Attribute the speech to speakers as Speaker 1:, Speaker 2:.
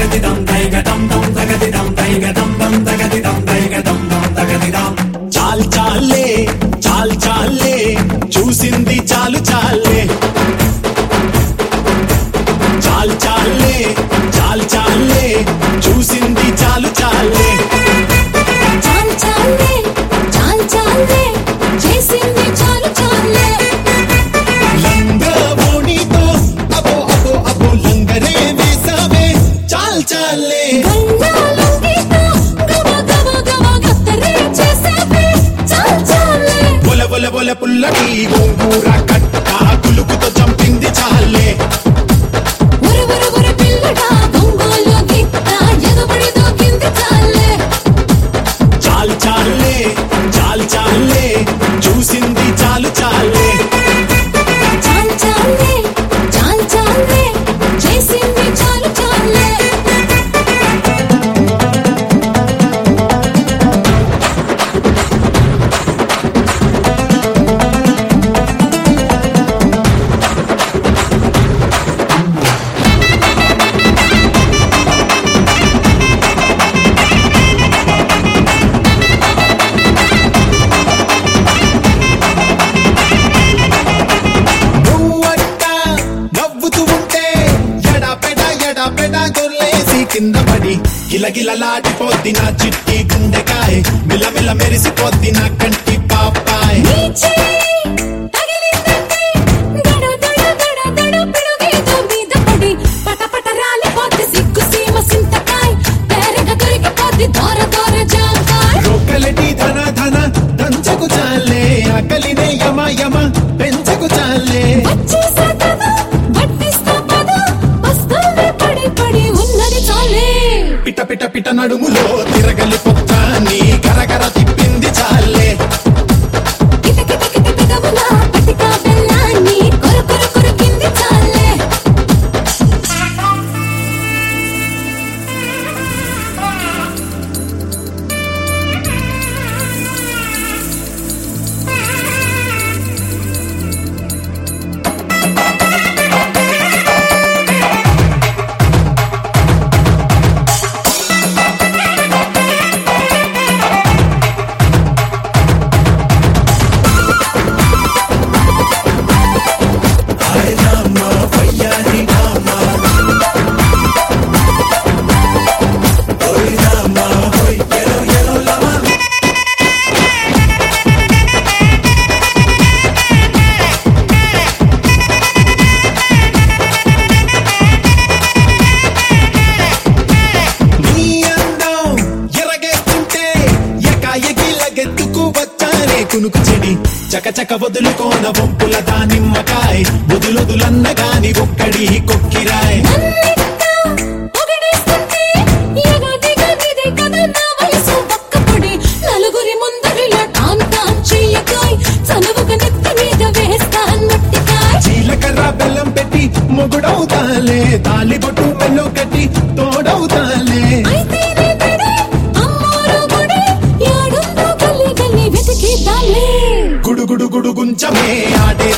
Speaker 1: చాల్ చాలే చాల్ చాలే చూసింది చాలు చాలే చాల్ చాలే చాల్ చాలే చూసింది చాలు చాలే
Speaker 2: చాలు చాలే చాలు చాలే చేసింది చాలు చాలే
Speaker 1: లంగవోణితో అబో అబో అబో లంగరే వేసావే చాల్ చాలే
Speaker 2: గల్లాలంగితో గవ గవ గవ గత్తరే చేసావే చాలు చాలే
Speaker 1: బొల బొల బొల పుల్లటి గోంగూర కట్ట కులుకుతో చంపింది చాలే
Speaker 2: ఉరు ఉరు ఉరు పిల్లడా ఒంగోలు గిత్త ఎగబడి దూకింది చాలే
Speaker 1: చాల్ చాలే చాల్ చాలే చూసింది చాలు చాలే
Speaker 2: చాలు చాలే చాలు చాలే చేసింది చాలు చాలే
Speaker 1: నువ్వట్ట నవ్వుతూ ఉంటే ఎడా పెడ ఎడా పెడ గొర్లేసి కింద పడి గిలగిలలాడిపోద్ది నా చిట్టి గుండెకాయ మిలమిల మెరిసిపోద్ది నా కంటి పాపాయ్
Speaker 2: నీచే తగిలిందంటే దడ దడ దడ దడ పిడుగేదో మీద పడి పట పట రాలిపోద్ది సిగ్గు సీమ సింతకాయ్ తేరగా దొరికిపోద్ది దోర దోర జాంకాయ్
Speaker 1: రొక్కలటి ధన ధన దంచకు చాలే ఆకలినే యమ యమ పెంచకు చాలే
Speaker 2: వచ్చేసా కదా వడ్డిస్తా పద వస్తానే పడి పడి ఉన్నది చాలే
Speaker 1: పిట పిట పిట నడుములో తిరగలి పొక్క నీ కరకర తిప్పింది చాలే
Speaker 2: కిట కిట కిట పెదవుల పటికా బెల్లాన్ని కొర కొర కొరికింది చాలే
Speaker 1: నీ అందం ఎరగేస్తుంటే ఎకాయకి లగెత్తుకు వచ్చానే కునుకు చెడి చకచక వదులుకోన వంపుల దానిమ్మకాయ వదులొదులన్న గాని ఒక్కడి కొక్కిరాయ్
Speaker 2: నన్నింకా పొగిడేస్తుంటే ఎగదిగ నిదే కదా నా వయసు ఒక్కపొడి నలుగురి ముందరిలో టామ్ టామ్ చెయ్యకాయ్ చనువుగా నెత్తి మీద వేస్తాన్ మట్టికాయ్
Speaker 1: జీలకర్ర బెల్లం పెట్టి మొగుడవుతాలే తాలిబొట్టు మెల్లో కట్టి తోడవుతాలే
Speaker 2: అయితే నేనడే అమ్మోరు గుడి యాడుందో గల్లి గల్లి వెతికిద్దాంలే
Speaker 1: గుడు గుడు గుడు గుంచమే ఆడే